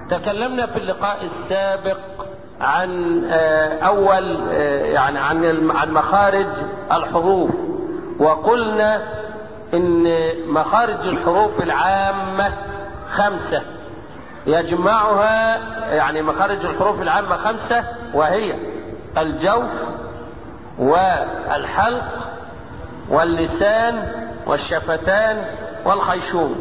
تكلمنا في اللقاء السابق عن اول يعني عن عن مخارج الحروف وقلنا ان مخارج الحروف العامة خمسة يجمعها يعني مخارج الحروف العامة خمسة وهي الجوف والحلق واللسان والشفتان والخيشوم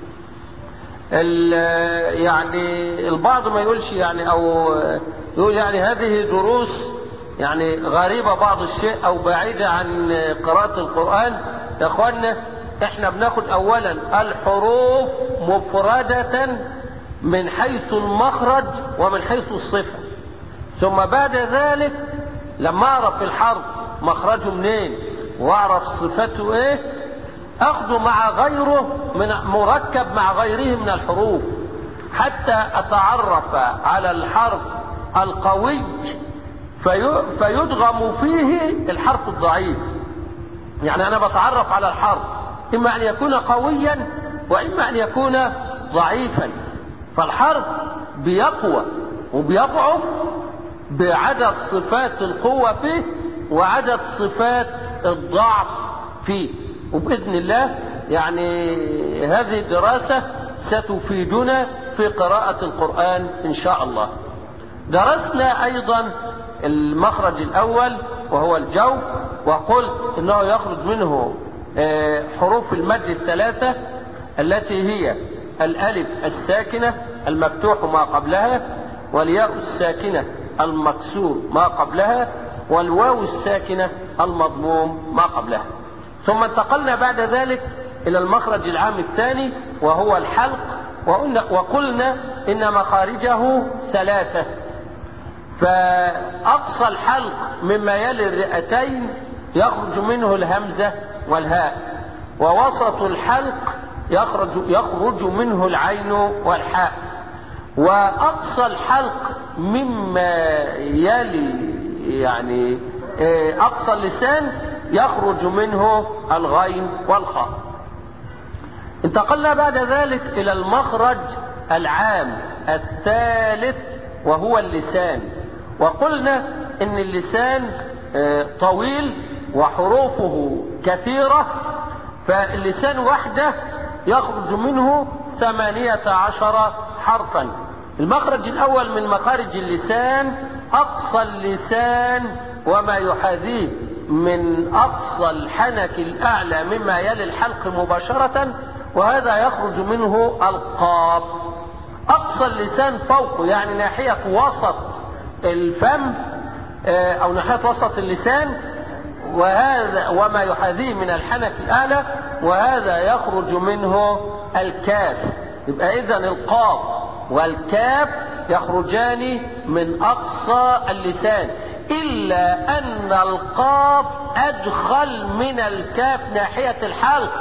يعني البعض ما يقولش يعني او يقول يعني هذه دروس يعني غريبة بعض الشيء او بعيدة عن قراءة القرآن يا اخوانا احنا بناخد اولا الحروف مفردة من حيث المخرج ومن حيث الصفة ثم بعد ذلك لما اعرف الحرف مخرجه منين واعرف صفته ايه اخذه مع غيره من مركب مع غيره من الحروف حتى اتعرف على الحرف القوي في فيدغم فيه الحرف الضعيف يعني انا بتعرف على الحرف اما ان يكون قويا واما ان يكون ضعيفا فالحرف بيقوى وبيضعف بعدد صفات القوة فيه وعدد صفات الضعف فيه وبإذن الله يعني هذه الدراسة ستفيدنا في قراءة القرآن إن شاء الله درسنا أيضا المخرج الأول وهو الجوف وقلت إنه يخرج منه حروف المد الثلاثة التي هي الألف الساكنة المفتوح ما قبلها والياء الساكنة المكسور ما قبلها والواو الساكنة المضموم ما قبلها ثم انتقلنا بعد ذلك إلى المخرج العام الثاني وهو الحلق وقلنا, وقلنا إن مخارجه ثلاثة فأقصى الحلق مما يلي الرئتين يخرج منه الهمزة والهاء ووسط الحلق يخرج, يخرج منه العين والحاء وأقصى الحلق مما يلي يعني أقصى اللسان يخرج منه الغين والخاء انتقلنا بعد ذلك إلى المخرج العام الثالث وهو اللسان وقلنا ان اللسان طويل وحروفه كثيرة فاللسان وحده يخرج منه ثمانية عشر حرفا المخرج الاول من مخارج اللسان اقصى اللسان وما يحاذيه من اقصى الحنك الاعلى مما يلي الحلق مباشرة وهذا يخرج منه القاف اقصى اللسان فوقه يعني ناحية وسط الفم او ناحية وسط اللسان وهذا وما يحاذيه من الحنك الاعلى وهذا يخرج منه الكاف يبقى اذا القاف والكاف يخرجان من اقصى اللسان الا ان القاف ادخل من الكاف ناحية الحلق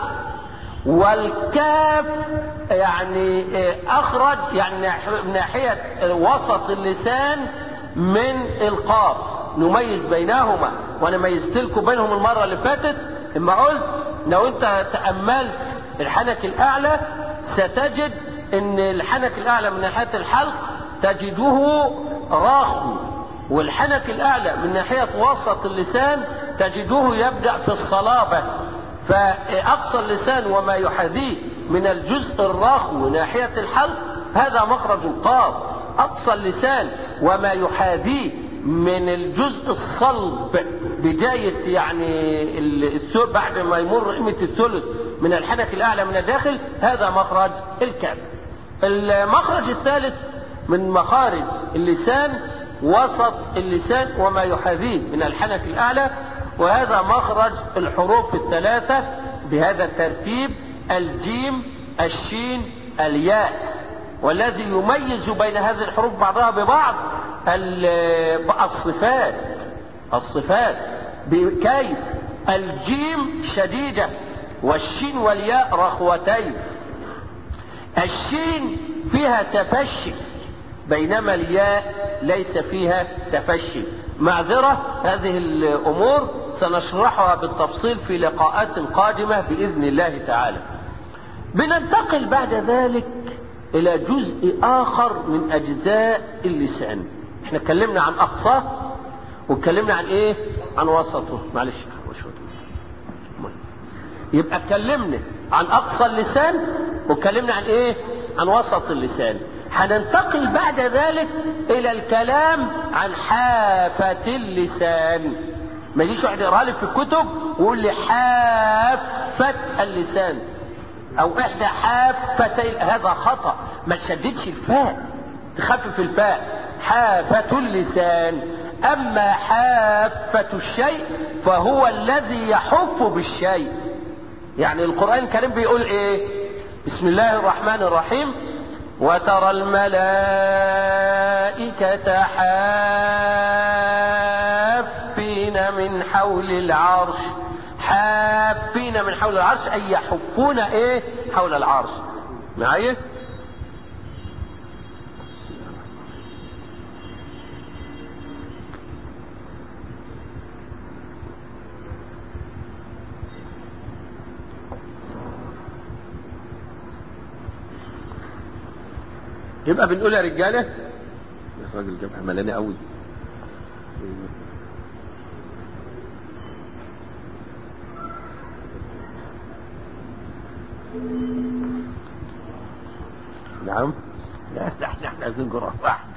والكاف يعني اخرج يعني ناحية وسط اللسان من القاف نميز بينهما وانا ميزت لكم بينهم المرة اللي فاتت لما قلت لو انت تأملت الحنك الاعلى ستجد ان الحنك الاعلى من ناحية الحلق تجده راخو والحنك الاعلى من ناحية وسط اللسان تجده يبدأ في الصلابة فاقصى اللسان وما يحاذيه من الجزء الراخو ناحية الحلق هذا مخرج القاف اقصى اللسان وما يحاذيه من الجزء الصلب بداية يعني الثلث بعد ما يمر قيمة الثلث من الحنك الأعلى من الداخل هذا مخرج الكاف. المخرج الثالث من مخارج اللسان وسط اللسان وما يحاذيه من الحنك الأعلى وهذا مخرج الحروف الثلاثة بهذا الترتيب الجيم الشين الياء والذي يميز بين هذه الحروف بعضها ببعض الصفات الصفات كيف الجيم شديدة والشين والياء رخوتين الشين فيها تفشي بينما الياء ليس فيها تفشي معذرة هذه الأمور سنشرحها بالتفصيل في لقاءات قادمة بإذن الله تعالى بننتقل بعد ذلك الى جزء اخر من اجزاء اللسان احنا اتكلمنا عن اقصاه واتكلمنا عن ايه عن وسطه معلش يبقى اتكلمنا عن اقصى اللسان واتكلمنا عن ايه عن وسط اللسان هننتقل بعد ذلك الى الكلام عن حافة اللسان ما يجيش واحد يقرا لي في الكتب ويقول لي حافة اللسان او احدى حافتي هذا خطأ ما تشددش الفاء تخفف الفاء حافة اللسان اما حافة الشيء فهو الذي يحف بالشيء يعني القرآن الكريم بيقول ايه بسم الله الرحمن الرحيم وترى الملائكة حافين من حول العرش حافين من حول العرش أي يحفون إيه حول العرش معايا يبقى بنقول يا رجاله الراجل جابها ملانه قوي نعم لا احنا احنا عايزين جرعه واحده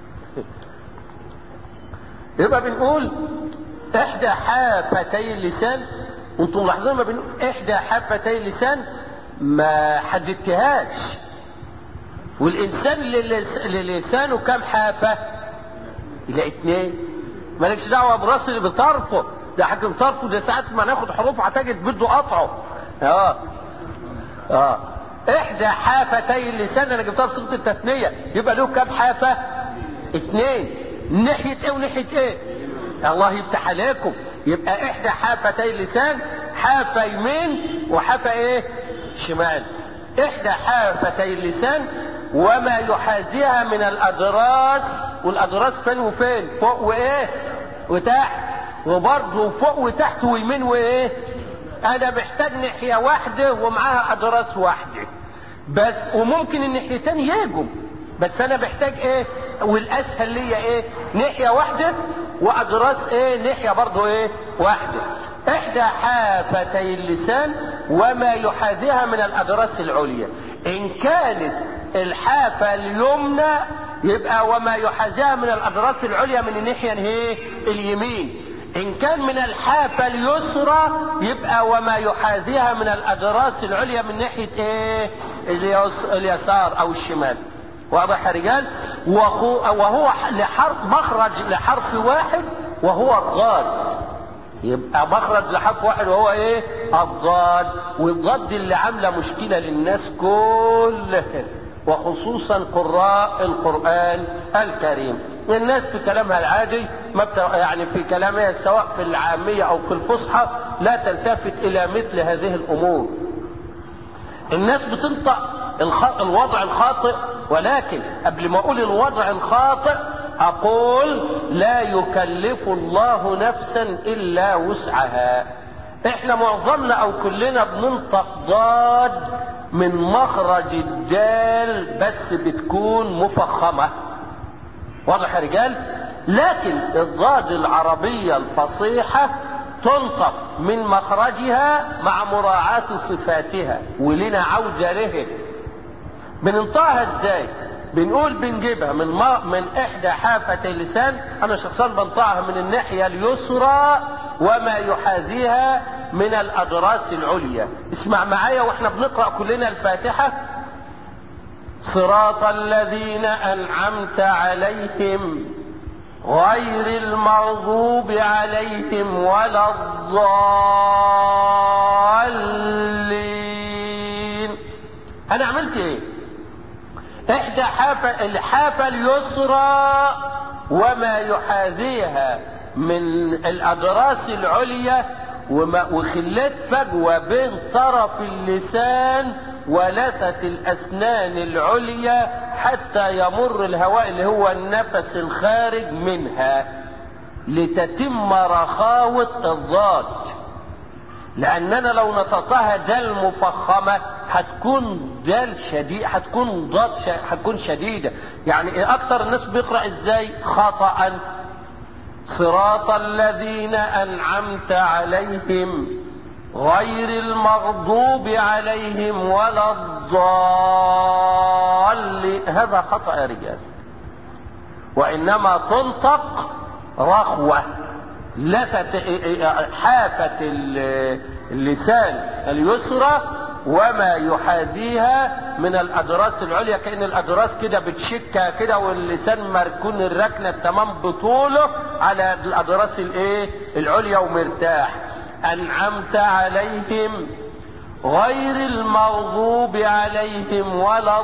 يبقى بنقول احدى حافتي اللسان وانتم ملاحظين ما بنقول احدى حافتي اللسان ما حددتهاش والانسان اللي لسانه كام حافه الى اتنين مالكش دعوه براس اللي بطرفه ده حاكم طرفه ده ساعات ما ناخد حروف هتجد بده قطعه اه اه احدى حافتي اللسان انا جبتها بصيغه التثنيه يبقى له كام حافه اتنين ناحيه ايه وناحيه ايه الله يفتح عليكم يبقى احدى حافتي اللسان حافه يمين وحافه ايه شمال احدى حافتي اللسان وما يحاذيها من الادراس والادراس فين وفين فوق وايه وتحت وبرضه فوق وتحت ويمين وايه انا محتاج ناحيه واحده ومعاها ادراس واحده بس وممكن الناحيتين يجوا بس انا محتاج ايه والاسهل ليا ايه ناحيه واحده وادراس ايه ناحيه برضه ايه واحده احدى حافتي اللسان وما يحاذيها من الادراس العليا ان كانت الحافه اليمنى يبقى وما يحاذيها من الادراس العليا من الناحيه ايه اليمين ان كان من الحافه اليسرى يبقى وما يحاذيها من الادراس العليا من ناحيه ايه اليسار او الشمال واضح يا رجال وهو لحرف مخرج لحرف واحد وهو الضاد يبقى مخرج لحرف واحد وهو ايه الضاد والضاد اللي عامله مشكله للناس كلها وخصوصا قراء القرآن الكريم الناس في كلامها العادي ما بت... يعني في كلامها سواء في العامية أو في الفصحى لا تلتفت إلى مثل هذه الأمور الناس بتنطق الخ... الوضع الخاطئ ولكن قبل ما أقول الوضع الخاطئ أقول لا يكلف الله نفسا إلا وسعها احنا معظمنا او كلنا بننطق ضاد من مخرج الدال بس بتكون مفخمة واضح يا رجال لكن الضاد العربية الفصيحة تنطق من مخرجها مع مراعاة صفاتها ولنا عوجة له بننطقها ازاي بنقول بنجيبها من ما من احدى حافتي اللسان انا شخصيا بنطقها من الناحيه اليسرى وما يحاذيها من الادراس العليا اسمع معايا واحنا بنقرا كلنا الفاتحه صراط الذين انعمت عليهم غير المغضوب عليهم ولا الضالين انا عملت ايه احدى حافة الحافة اليسرى وما يحاذيها من الادراس العليا وخلت فجوة بين طرف اللسان ولثة الاسنان العليا حتى يمر الهواء اللي هو النفس الخارج منها لتتم رخاوة الضاد لاننا لو نطقها دال مفخمة هتكون دال شديد هتكون ضاد ش... هتكون شديدة يعني اكتر الناس بيقرأ ازاي خطأ صراط الذين انعمت عليهم غير المغضوب عليهم ولا الضالين هذا خطأ يا رجال وانما تنطق رخوة لفت حافة اللسان اليسرى وما يحاذيها من الادراس العليا كأن الادراس كده بتشكها كده واللسان مركون الركنة تمام بطوله على الادراس الايه العليا ومرتاح انعمت عليهم غير المغضوب عليهم ولا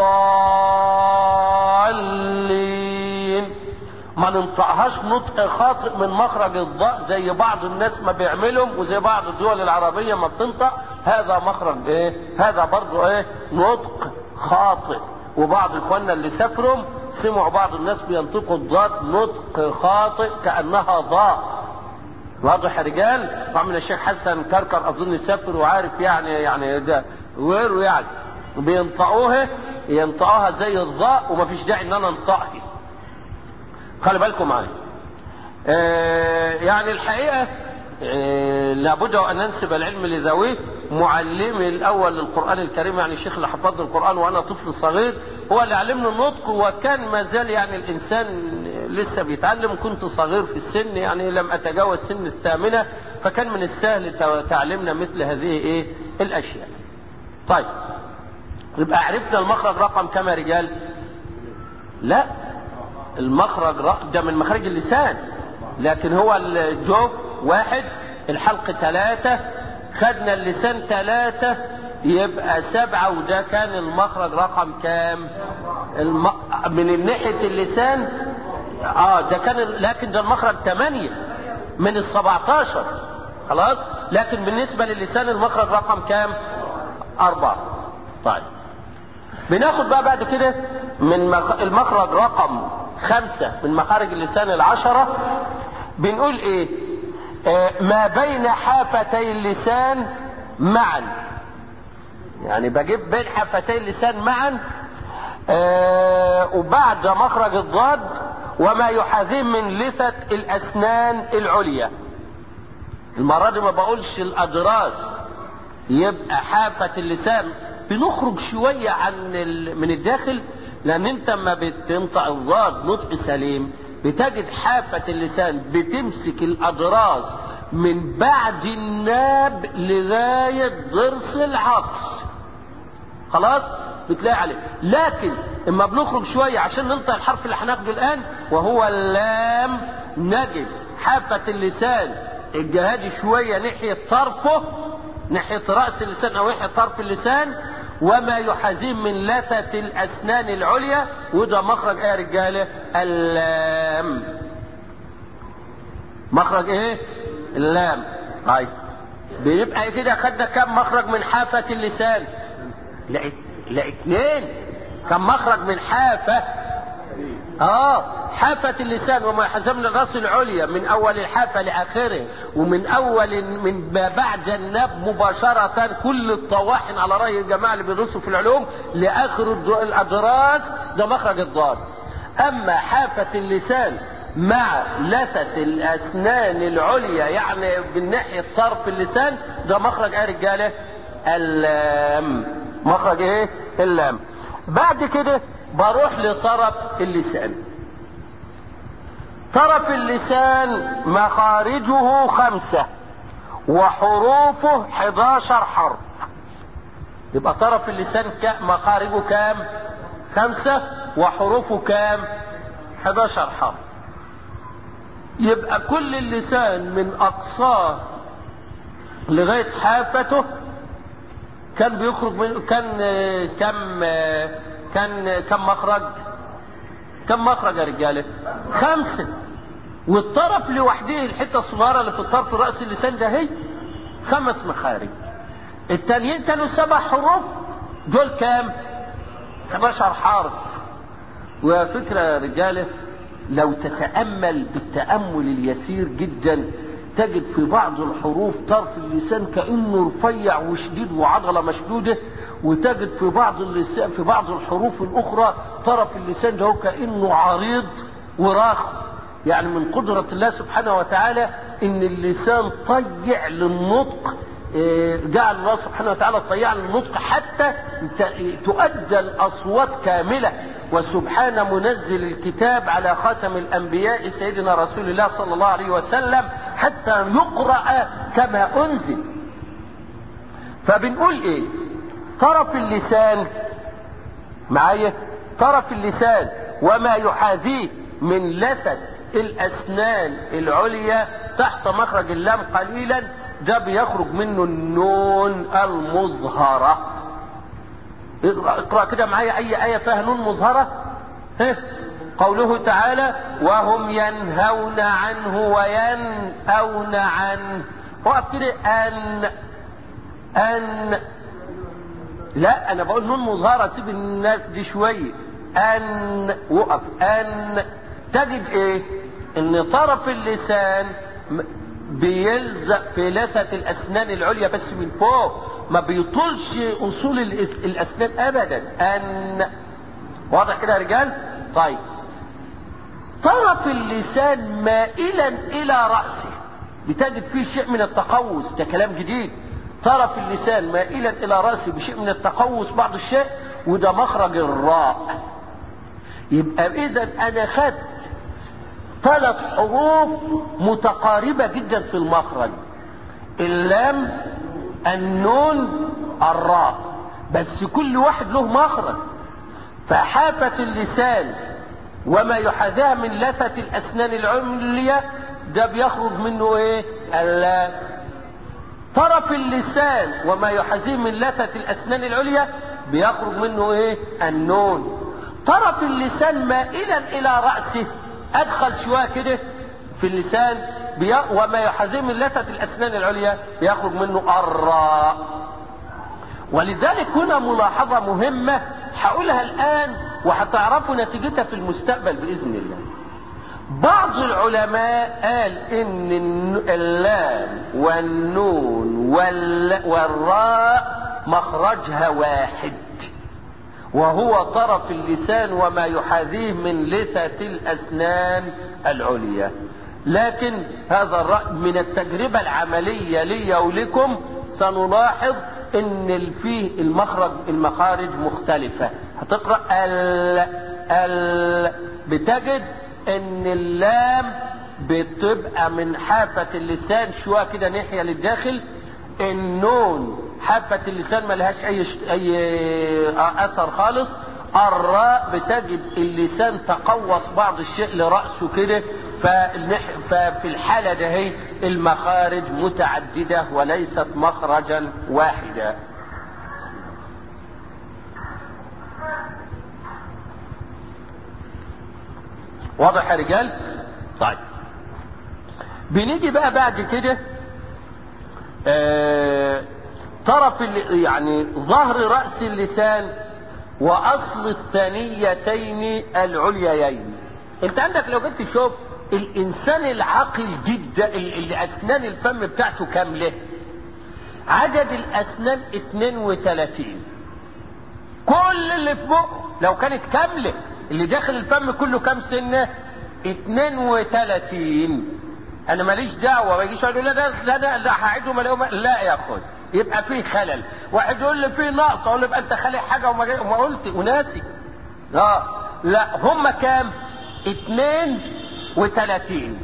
الضالين ما ننطقهاش نطق خاطئ من مخرج الضاء زي بعض الناس ما بيعملهم وزي بعض الدول العربية ما بتنطق هذا مخرج ايه هذا برضو ايه نطق خاطئ وبعض اخواننا اللي سافروا سمعوا بعض الناس بينطقوا الضاد نطق خاطئ كأنها ضاء واضح يا رجال وعمل الشيخ حسن كركر اظن سافر وعارف يعني يعني ده غيره يعني بينطقوها ينطقوها زي الضاء ومفيش داعي ان انا انطقها خلي بالكم معايا آه يعني الحقيقه آه لابد ان ننسب العلم لذويه معلمي الاول للقران الكريم يعني الشيخ اللي حفظ القران وانا طفل صغير هو اللي علمني النطق وكان ما زال يعني الانسان لسه بيتعلم كنت صغير في السن يعني لم اتجاوز سن الثامنه فكان من السهل تعلمنا مثل هذه ايه الاشياء. طيب يبقى عرفنا المخرج رقم كم يا رجال؟ لا المخرج ده من مخارج اللسان لكن هو الجوف واحد الحلق ثلاثة خدنا اللسان ثلاثة يبقى سبعة وده كان المخرج رقم كام الم... من ناحية اللسان اه ده كان لكن ده المخرج ثمانية من السبعتاشر خلاص لكن بالنسبة للسان المخرج رقم كام أربعة طيب بناخد بقى بعد كده من المخرج رقم خمسة من مخارج اللسان العشرة بنقول ايه آه ما بين حافتي اللسان معا يعني بجيب بين حافتي اللسان معا آه وبعد مخرج الضاد وما يحاذيه من لثة الاسنان العليا المرة دي ما بقولش الادراس يبقى حافة اللسان بنخرج شوية عن من الداخل لان انت ما بتنطق الضاد نطق سليم بتجد حافة اللسان بتمسك الأضراس من بعد الناب لغاية ضرس العطس خلاص بتلاقي عليه لكن اما بنخرج شوية عشان ننطق الحرف اللي هناخده الآن وهو اللام نجد حافة اللسان الجهادي شوية ناحية طرفه ناحية رأس اللسان أو ناحية طرف اللسان وما يحازيه من لثة الأسنان العليا وده مخرج ايه يا رجالة اللام مخرج ايه اللام طيب بيبقى كده خدنا كم مخرج من حافة اللسان لا لا اتنين كم مخرج من حافة اه حافة اللسان وما يحزم الراس العليا من اول الحافة لاخره ومن اول من بعد الناب مباشرة كل الطواحن على رأي الجماعة اللي بيدرسوا في العلوم لاخر الادراس ده مخرج الضاد اما حافة اللسان مع لثة الاسنان العليا يعني من ناحية طرف اللسان ده مخرج ايه رجالة اللام مخرج ايه اللام بعد كده بروح لطرف اللسان طرف اللسان مخارجه خمسة وحروفه 11 حرف يبقى طرف اللسان مخارجه كام خمسة وحروفه كام 11 حرف يبقى كل اللسان من اقصاه لغاية حافته كان بيخرج من كان كم كان كم مخرج كم مخرج يا رجاله خمسه والطرف لوحده الحته الصغيره اللي في الطرف راس اللسان ده هي خمس مخارج التانيين كانوا سبع حروف دول كام 11 حرف وفكرة يا رجاله لو تتأمل بالتأمل اليسير جدا تجد في بعض الحروف طرف اللسان كأنه رفيع وشديد وعضلة مشدودة وتجد في بعض اللسان في بعض الحروف الأخرى طرف اللسان ده كأنه عريض وراخ يعني من قدرة الله سبحانه وتعالى ان اللسان طيع للنطق جعل الله سبحانه وتعالى طيع للنطق حتى تؤدى الأصوات كاملة وسبحان منزل الكتاب على خاتم الأنبياء سيدنا رسول الله صلى الله عليه وسلم حتى يقرأ كما أنزل فبنقول إيه طرف اللسان معايا طرف اللسان وما يحاذيه من لثة الأسنان العليا تحت مخرج اللام قليلا ده بيخرج منه النون المظهرة اقرأ كده معايا أي آية فيها نون مظهرة ها قوله تعالى وهم ينهون عنه وينأون عنه وقف كده أن أن لا أنا بقول نون مظهرة سيب الناس دي شوية أن وقف أن تجد إيه؟ إن طرف اللسان بيلزق في لثة الأسنان العليا بس من فوق ما بيطولش أصول الأسنان أبدا أن واضح كده يا رجال؟ طيب طرف اللسان مائلا إلى رأسه بتجد فيه شيء من التقوس ده كلام جديد طرف اللسان مائلا إلى رأسه بشيء من التقوس بعض الشيء وده مخرج الراء يبقى إذا أنا خدت ثلاث حروف متقاربة جدا في المخرج اللام النون الراء بس كل واحد له مخرج فحافة اللسان وما يحاذيها من لثة الأسنان العليا ده بيخرج منه ايه اللام طرف اللسان وما يحاذيه من لثة الأسنان العليا بيخرج منه ايه النون طرف اللسان مائلا إلى رأسه ادخل شويه كده في اللسان بي... وما يحاذيه من لثه الاسنان العليا يخرج منه الراء ولذلك هنا ملاحظه مهمه هقولها الان وهتعرفوا نتيجتها في المستقبل باذن الله بعض العلماء قال ان اللام والنون وال... والراء مخرجها واحد وهو طرف اللسان وما يحاذيه من لثة الأسنان العليا لكن هذا الرأي من التجربة العملية لي ولكم سنلاحظ ان فيه المخرج المخارج مختلفة هتقرأ ال ال بتجد ان اللام بتبقى من حافة اللسان شوية كده ناحية للداخل النون حافة اللسان ملهاش اي شت... اي اثر خالص الراء بتجد اللسان تقوص بعض الشيء لرأسه كده فالنح... ففي الحالة ده هي المخارج متعددة وليست مخرجا واحدا واضح يا رجال طيب بنيجي بقى بعد كده آه طرف يعني ظهر رأس اللسان وأصل الثنيتين العليين انت عندك لو جيت تشوف الإنسان العاقل جدا اللي أسنان الفم بتاعته كاملة عدد الأسنان 32 كل اللي في بقه لو كانت كاملة اللي داخل الفم كله كام سنة 32 انا ماليش دعوه ما يجيش يقول لا ده لا ده لا هعيدهم اليوم لا يا اخوي يبقى في خلل واحد يقول لي في نقص اقول له يبقى انت خالق حاجه وما, وما قلت وناسي اه لا هم كام 32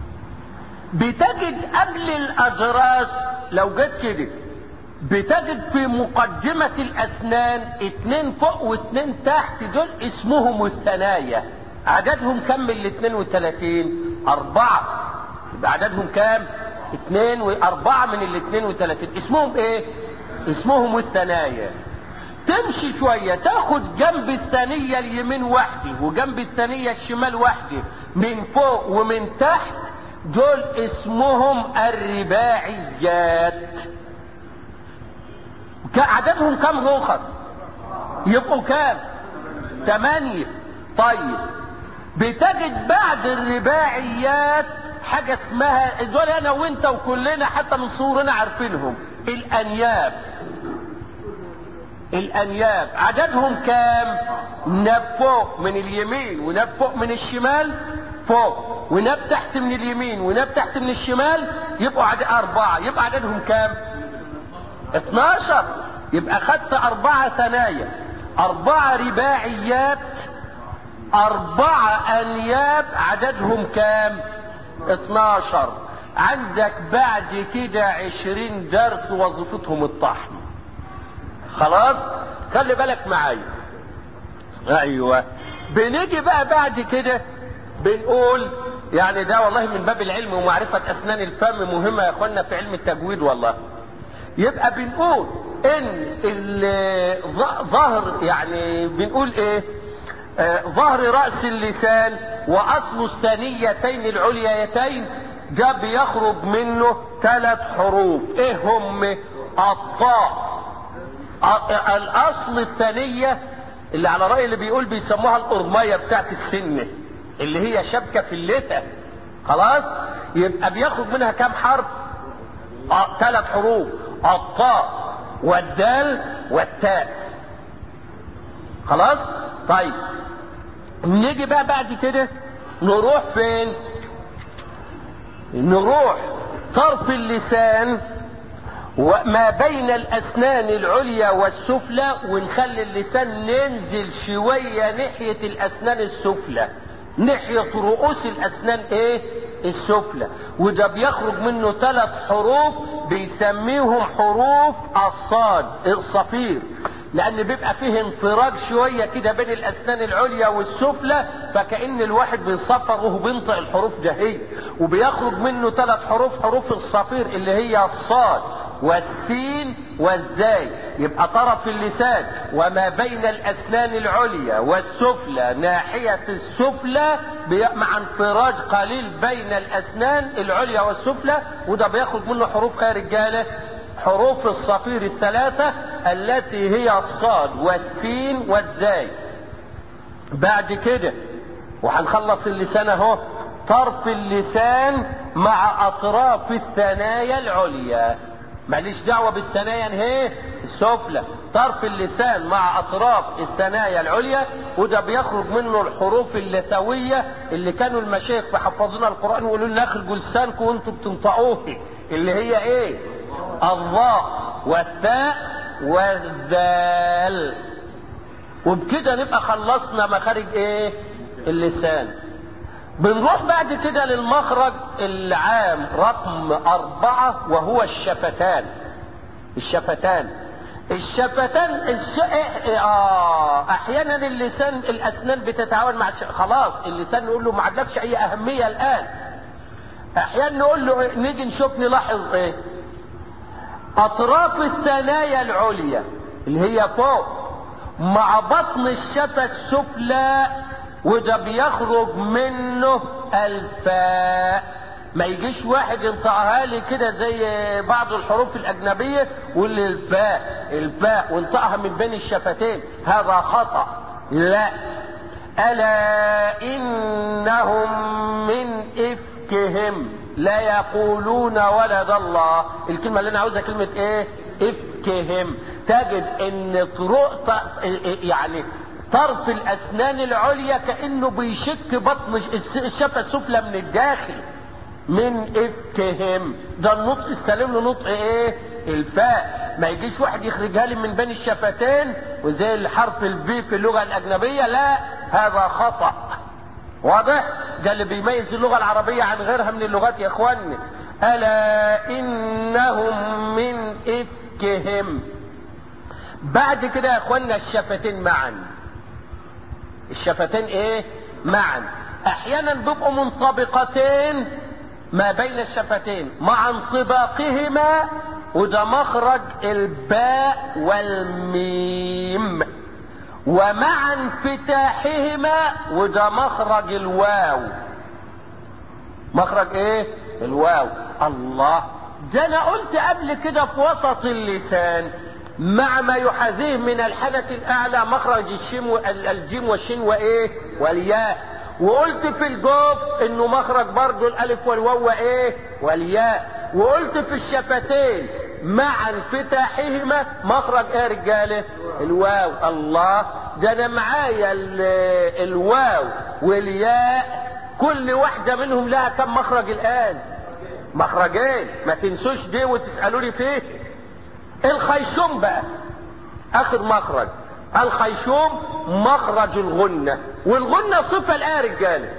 بتجد قبل الاجراس لو جت كده بتجد في مقدمة الأسنان اتنين فوق واتنين تحت دول اسمهم الثنايا عددهم كم من ال 32 أربعة يبقى عددهم كام اثنين واربعة من ال 32 اسمهم ايه اسمهم الثنايا تمشي شوية تاخد جنب الثانية اليمين وحده وجنب الثانية الشمال وحده من فوق ومن تحت دول اسمهم الرباعيات عددهم كم روخر يبقوا كام ثمانية طيب بتجد بعد الرباعيات حاجة اسمها دول انا وانت وكلنا حتى من صورنا عارفينهم الانياب الانياب عددهم كام ناب فوق من اليمين وناب فوق من الشمال فوق وناب تحت من اليمين وناب تحت من الشمال يبقوا عدد اربعة يبقى عددهم كام 12 يبقى خدت اربعة ثنايا اربعة رباعيات اربعة انياب عددهم كام 12 عندك بعد كده 20 درس وظيفتهم الطحن خلاص خلي بالك معايا ايوه بنيجي بقى بعد كده بنقول يعني ده والله من باب العلم ومعرفة اسنان الفم مهمة يا اخوانا في علم التجويد والله يبقى بنقول ان ظهر يعني بنقول ايه آه ظهر رأس اللسان واصل الثانيتين العليتين ده بيخرج منه ثلاث حروف ايه هم الطاء الاصل الثانية اللي على رأي اللي بيقول بيسموها القرمية بتاعت السنة اللي هي شبكة في اللثة خلاص يبقى بياخد منها كام حرف اه ثلاث حروف الطاء والدال والتاء خلاص طيب نيجي بقى بعد كده نروح فين نروح طرف اللسان وما بين الاسنان العليا والسفلى ونخلي اللسان ننزل شوية ناحية الاسنان السفلى ناحية رؤوس الاسنان ايه السفلى وده بيخرج منه ثلاث حروف بيسميهم حروف الصاد الصفير لان بيبقى فيه انفراج شوية كده بين الاسنان العليا والسفلى فكأن الواحد بيصفر وهو بينطق الحروف جهية وبيخرج منه ثلاث حروف حروف الصفير اللي هي الصاد والسين والزاي يبقى طرف اللسان وما بين الاسنان العليا والسفلى ناحية السفلى مع انفراج قليل بين الاسنان العليا والسفلى وده بياخد منه حروف يا رجاله حروف الصفير الثلاثة التي هي الصاد والسين والزاي بعد كده وهنخلص اللسان اهو طرف اللسان مع اطراف الثنايا العليا ماليش دعوة بالثنايا اهي السفلى طرف اللسان مع اطراف الثنايا العليا وده بيخرج منه الحروف اللثوية اللي كانوا المشايخ بيحفظونا القرآن ويقولوا لنا اخرجوا لسانكم وانتم بتنطقوه اللي هي ايه الظاء والتاء والذال وبكده نبقى خلصنا مخارج ايه اللسان بنروح بعد كده للمخرج العام رقم أربعة وهو الشفتان الشفتان الشفتان الش... آه أحيانا اللسان الأسنان بتتعاون مع الش... خلاص اللسان نقول له ما عندكش أي أهمية الآن أحيانا نقول له إيه؟ نيجي نشوف نلاحظ إيه أطراف الثنايا العليا اللي هي فوق مع بطن الشفة السفلى وده بيخرج منه الفاء ما يجيش واحد ينطقها لي كده زي بعض الحروف الاجنبيه ويقول لي الفاء الفاء وانطقها من بين الشفتين هذا خطا لا الا انهم من افكهم لا يقولون ولد الله الكلمه اللي انا عاوزها كلمه ايه افكهم تجد ان طرق يعني طرف الاسنان العليا كانه بيشك بطن الشفه السفلى من الداخل من افكهم ده النطق السليم له نطق ايه الفاء ما يجيش واحد يخرجها لي من بين الشفتين وزي الحرف البي في اللغه الاجنبيه لا هذا خطا واضح ده اللي بيميز اللغه العربيه عن غيرها من اللغات يا اخواني الا انهم من افكهم بعد كده يا اخوانا الشفتين معا الشفتين ايه معا احيانا بيبقوا منطبقتين ما بين الشفتين مع انطباقهما وده مخرج الباء والميم ومع انفتاحهما وده مخرج الواو مخرج ايه الواو الله ده انا قلت قبل كده في وسط اللسان مع ما يحاذيه من الحنك الاعلى مخرج الشين الجيم والشين وايه والياء وقلت في الجوف انه مخرج برضه الالف والواو ايه والياء وقلت في الشفتين مع انفتاحهما مخرج ايه يا رجاله الواو الله ده انا معايا الواو والياء كل واحده منهم لها كم مخرج الان مخرجين ما تنسوش دي وتسالوني فيه الخيشوم بقى اخر مخرج الخيشوم مخرج الغنة والغنة صفة الآن يا رجالة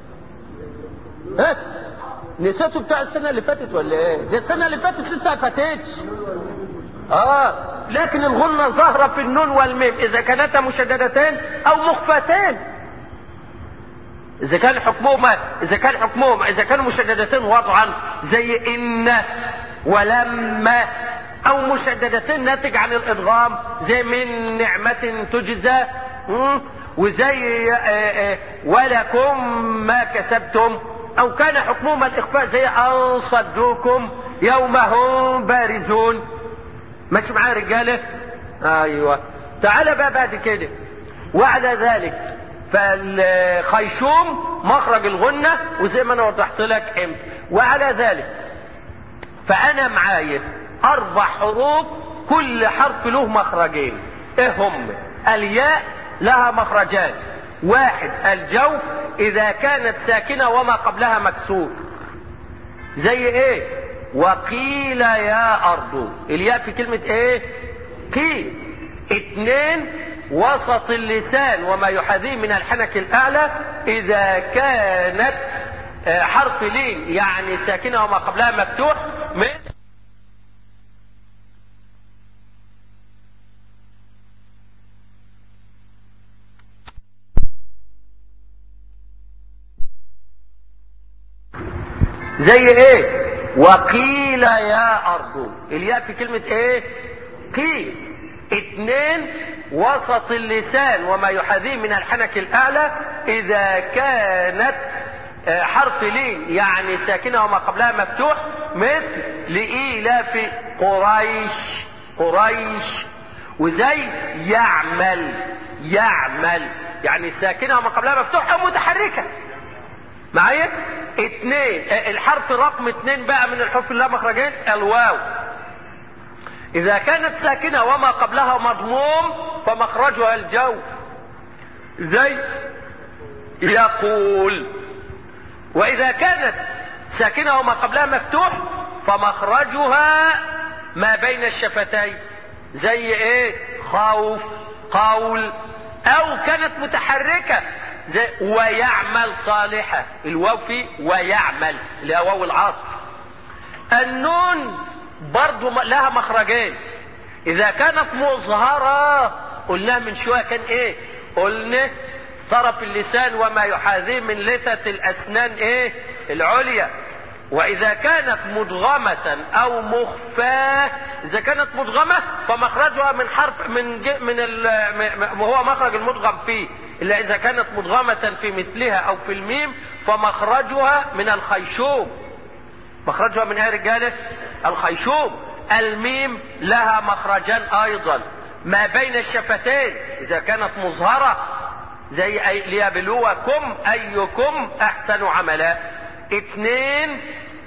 ها نسيتوا بتاع السنة اللي فاتت ولا ايه دي السنة اللي فاتت لسه ما فاتتش اه لكن الغنة ظاهرة في النون والميم اذا كانتا مشددتين او مخفتين اذا كان حكمهما اذا كان حكمهما اذا كانوا مشددتين وضعا زي ان ولما او مشددتين ناتج عن الادغام زي من نعمة تجزى وزي ولكم ما كسبتم او كان حكمهما الاخفاء زي ان صدوكم يوم هم بارزون ماشي معايا رجاله ايوه تعال بقى بعد كده وعلى ذلك فالخيشوم مخرج الغنة وزي ما انا وضحت لك امتى وعلى ذلك فانا معايا اربع حروف كل حرف له مخرجين ايه هم الياء لها مخرجان واحد الجوف اذا كانت ساكنة وما قبلها مكسور زي ايه وقيل يا ارض الياء في كلمة ايه قيل اتنين وسط اللسان وما يحاذيه من الحنك الاعلى اذا كانت حرف لين يعني ساكنة وما قبلها مفتوح مثل زي ايه وقيل يا ارض الياء في كلمة ايه قيل اتنين وسط اللسان وما يحاذيه من الحنك الاعلى اذا كانت حرف لين يعني ساكنة وما قبلها مفتوح مثل لإيلاف قريش قريش وزي يعمل يعمل يعني ساكنة وما قبلها مفتوح او متحركة معايا اتنين الحرف رقم اتنين بقى من الحروف اللي مخرجين الواو اذا كانت ساكنة وما قبلها مضموم فمخرجها الجو زي يقول واذا كانت ساكنة وما قبلها مفتوح فمخرجها ما بين الشفتين زي ايه خوف قول او كانت متحركة زي ويعمل صالحة الواو في ويعمل اللي هو واو العصر النون برضو لها مخرجين اذا كانت مظهرة قلناها من شوية كان ايه قلنا طرف اللسان وما يحاذيه من لثة الاسنان ايه العليا واذا كانت مدغمة او مخفاة اذا كانت مدغمة فمخرجها من حرف من ج... من ال... هو مخرج المدغم فيه الا اذا كانت مدغمة في مثلها او في الميم فمخرجها من الخيشوم مخرجها من ايه يا رجاله الخيشوم الميم لها مخرجان ايضا ما بين الشفتين اذا كانت مظهرة زي أي ليبلوكم ايكم احسن عملا اثنين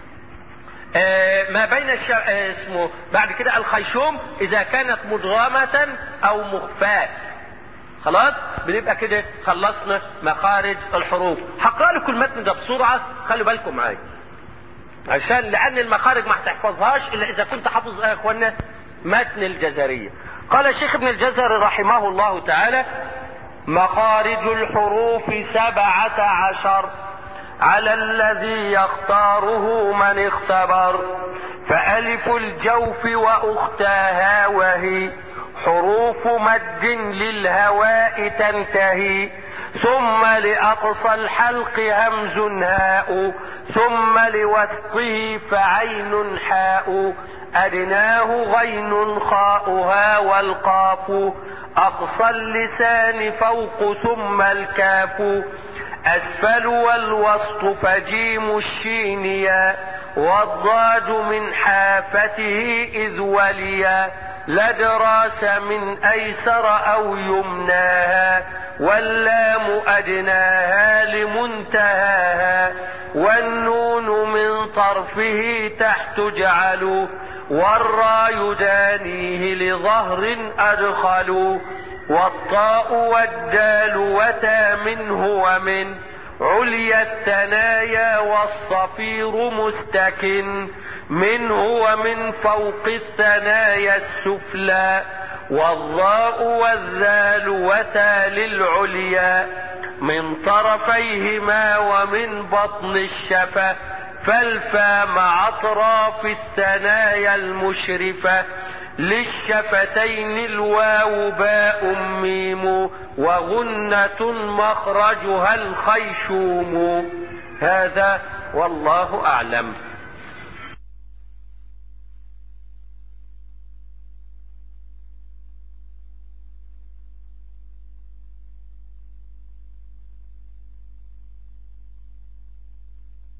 آه ما بين الش... آه اسمه بعد كده الخيشوم اذا كانت مدغمة او مخفاة خلاص بنبقى كده خلصنا مخارج الحروف هقرا لكم المتن ده بسرعه خلوا بالكم معايا عشان لان المخارج ما هتحفظهاش الا اذا كنت حافظ يا اخوانا متن الجزريه قال الشيخ ابن الجزري رحمه الله تعالى مخارج الحروف سبعة عشر على الذي يختاره من اختبر فألف الجوف وأختاها وهي حروف مد للهواء تنتهي ثم لأقصى الحلق همز هاء ثم لوسطه فعين حاء أدناه غين خاؤها والقاف أقصى اللسان فوق ثم الكاف أسفل والوسط فجيم الشينيا والضاد من حافته إذ وليا لدراس من أيسر أو يمناها واللام أدناها لمنتهاها والنون من طرفه تحت جعلوا والراء يدانيه لظهر أدخلوا والطاء والدال وتا منه ومن عليا الثنايا والصفير مستكن منه ومن فوق الثنايا السفلى والضاء والذال وتا للعليا من طرفيهما ومن بطن الشفة فالفا مع اطراف الثنايا المشرفة للشفتين الواو باء ميم وغنة مخرجها الخيشوم هذا والله أعلم